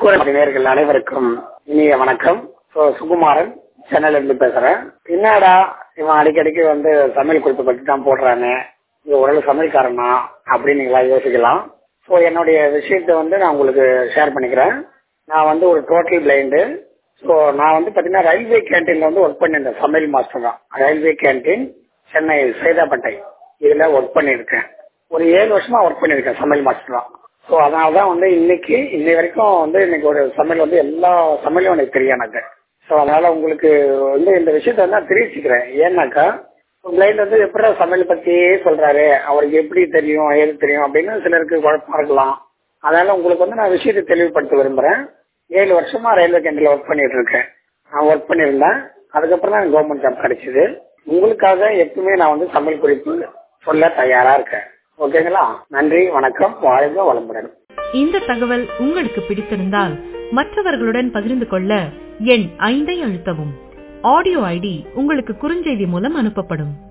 குரல் நேர்கள் அனைவருக்கும் இனிய வணக்கம் ஸோ சுகுமாரன் சென்னையில இருந்து பேசுறேன் என்னடா இவன் அடிக்கடிக்கு வந்து சமையல் குறிப்பு பற்றி தான் போடுறானே இது ஓரளவு சமையல்காரனா அப்படின்னு நீங்களா யோசிக்கலாம் ஸோ என்னுடைய விஷயத்தை வந்து நான் உங்களுக்கு ஷேர் பண்ணிக்கிறேன் நான் வந்து ஒரு டோட்டல் பிளைண்டு ஸோ நான் வந்து பார்த்தீங்கன்னா ரயில்வே கேன்டீன்ல வந்து ஒர்க் பண்ணியிருந்தேன் சமையல் மாஸ்டர் தான் ரயில்வே கேன்டீன் சென்னை சேதாப்பட்டை இதில் ஒர்க் பண்ணியிருக்கேன் ஒரு ஏழு வருஷமா ஒர்க் பண்ணியிருக்கேன் சமையல் மாஸ்டர் தான் ஸோ அதனால தான் வந்து இன்னைக்கு இன்னை வரைக்கும் வந்து இன்னைக்கு ஒரு சமையல் வந்து எல்லா சமையலும் எனக்கு தெரியும் எனக்கு ஸோ அதனால உங்களுக்கு வந்து இந்த விஷயத்த வந்து நான் தெரிவிச்சுக்கிறேன் ஏன்னாக்கா பிளைண்ட் வந்து எப்படி சமையல் பத்தியே சொல்றாரு அவருக்கு எப்படி தெரியும் ஏது தெரியும் அப்படின்னு சிலருக்கு குழப்பமா இருக்கலாம் அதனால உங்களுக்கு வந்து நான் விஷயத்தை தெளிவுபடுத்த விரும்புறேன் ஏழு வருஷமா ரயில்வே கேண்டீன்ல ஒர்க் பண்ணிட்டு இருக்கேன் நான் ஒர்க் பண்ணியிருந்தேன் அதுக்கப்புறம் தான் கவர்மெண்ட் ஜாப் கிடைச்சது உங்களுக்காக எப்பவுமே நான் வந்து சமையல் குறிப்பு சொல்ல தயாரா இருக்கேன் ஓகேங்களா நன்றி வணக்கம் வாழ்க வளமுடன் இந்த தகவல் உங்களுக்கு பிடித்திருந்தால் மற்றவர்களுடன் பகிர்ந்து கொள்ள எண் ஐந்தை அழுத்தவும் ஆடியோ ஐடி உங்களுக்கு குறுஞ்செய்தி மூலம் அனுப்பப்படும்